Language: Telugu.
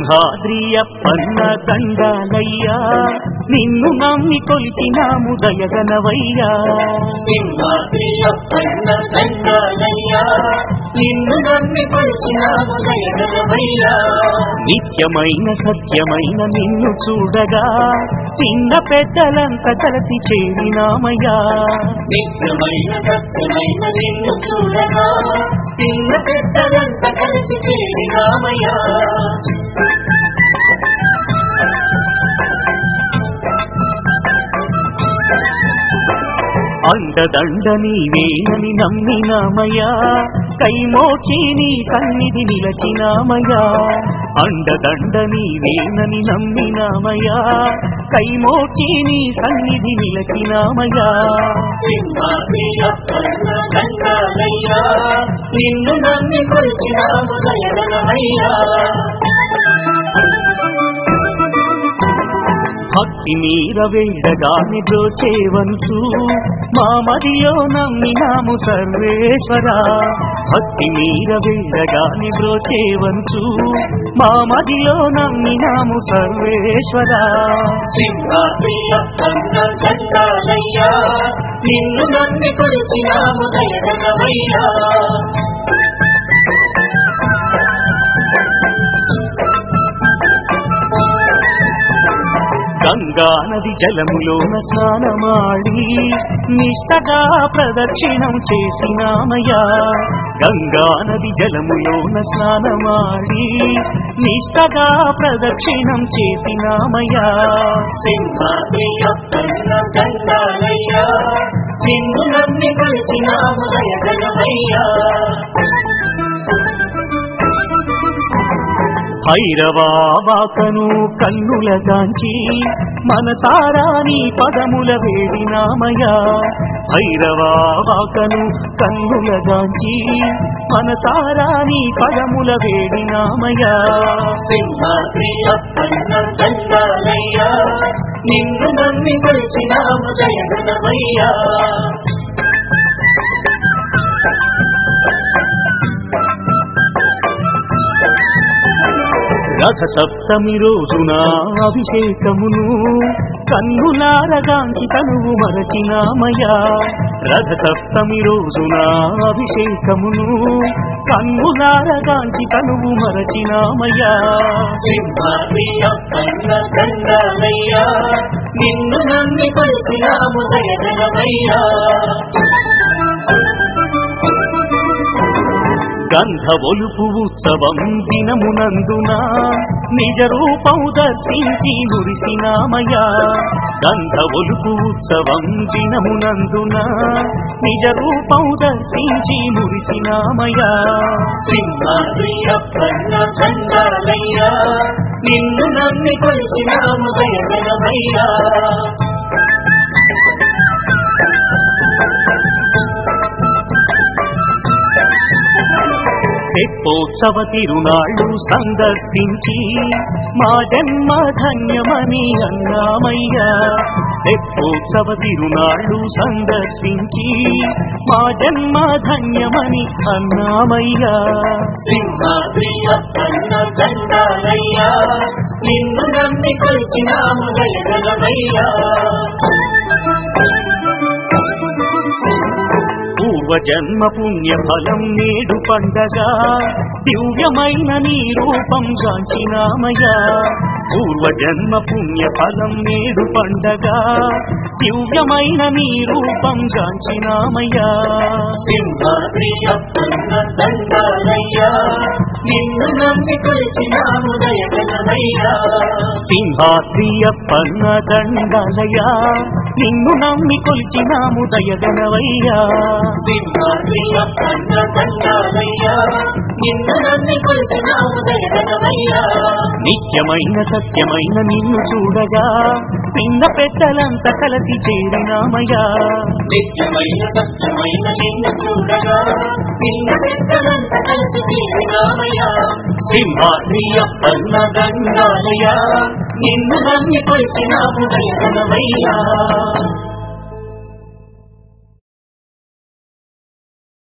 సింహాద్రియప్పన్న దండాలయ్యా నిన్ను నమ్మి కొలిచినాము దయగనవయ్యా సింహాద్రియప్పన్న దండాలయ్యా నిన్ను నమ్మి కొలిచినాము దయగలవయ్యా నిత్యమైన సత్యమైన నిన్ను చూడగా చిన్న పెద్దలంతా కలిసి చేరినామయ్యా నిత్యమైన సత్యమైన నిన్ను చూడగా చిన్న పెద్దలంతా కలిసి చేరినామయ్యా అండదండ నీవేనని నమ్మినామయ్యా కైమోచి నీ సన్నిధి నిలచినామయ్యా అండదండ నీవేనని నమ్మినామయ్యా కైమోచి నీ సన్నిధి నిలచినామయ్యా సింహాద్రియప్పన్న దండాలయ్యా నిన్ను నమ్మి కొలిచినాము దయగలవయ్యా భక్తి మీర వేడగాని బ్రోచేవంచు మా మదిలో నమ్మినాము సర్వేశ్వర భక్తి మీర వేడగాని బ్రోచేవంచు మా మదిలో నమ్మినాము సర్వేశ్వర సింహాద్రియప్పన్న దండాలయ్యా నిన్ను నమ్మి కొలిచినాము దయగలవయ్యా గంగా నది జలములోన స్నానమాడి నిష్టగా ప్రదక్షిణం చేసినామయ్యా గంగా నది జలములోన స్నానమాడి నిష్టగా ప్రదక్షిణం చేసినామయ్యా సింహాద్రియప్పన్న దండాలయ్యా నిన్ను నమ్మి కొలిచినాము దయగలవయ్యా భైరవాకను కన్నులగాంచి మనసారా నీ పదముల వేడినామయ్యా భైరవాకను కన్నులగాంచి మనసారా నీ పదముల వేడినామయ్యా సింహాద్రియప్పన్న దండాలయ్యా నిన్ను నమ్మి కొలిచినాము దయగలవయ్యా రథ సప్తమి రోజున అభిషేకమును కన్నులారగాంచి తనువు మరచినామయ్యా రథ సప్తమి రోజున అభిషేకమును కన్నులారగాంచి తనువు మరచినామయ్యా సింహాద్రియప్పన్న దండాలయ్యా నిన్ను నమ్మి కొలిచినాము దయగలవయ్యా గంధ ఒలుపు ఉత్సవం దినమునందున నిజ రూపం దర్శించి మురిసినామయ్యా గంధ ఒలుపు ఉత్సవం దినమునందున నిజ రూపం దర్శించి మురిసినామయ్యా సింహాద్రియప్పన్న దండాలయ్యా నిన్ను నమ్మి కొలిచినాము దయగలవయ్యా తెప్పోత్సవ తిరునాళ్ళు సందర్శించి మా జన్మ ధన్యమని అన్నామయ్యా తెప్పోత్సవ తిరునాళ్ళు సందర్శించి మా జన్మ ధన్యమని అన్నామయ్యా సింహాద్రియప్పన్న దండాలయ్యా నిన్ను నమ్మి కొలిచినాము దయగలవయ్యా పూర్వజన్మ పుణ్య ఫలం నేడు పండగ దివ్యమైన నీ రూపం గాంచినామయ్యా పూర్వజన్మ పుణ్య ఫలం నేడు పండగ దివ్యమైన నీ రూపం గాంచినామయ్యా సింహాద్రియప్పన్న దండాలయ్యా నిన్ను నమ్మి కొలిచినాము దయగలవయ్యా సింహాద్రియప్పన్న దండలయ్యా నిన్ను నమ్మి కొలిచినాము దయగనవయ్యా సింహాద్రియప్పన్న దండాలయ్యా నిన్ను నమ్మి కొలిచినాము దయగలవయ్యా నిత్యమైన సత్యమైన నిన్ను చూడగా చిన్న పెద్దలంతా కలిసి చేరినామయ్యా నిత్యమైన సత్యమైన నిన్ను చూడగా నిన్న పెద్దలంతా కలిసి చేరినామయ్యా సింహాద్రియప్పన్న దండాలయ్యా నిన్ను నమ్మి కొలిచినాము దయగలవయ్యా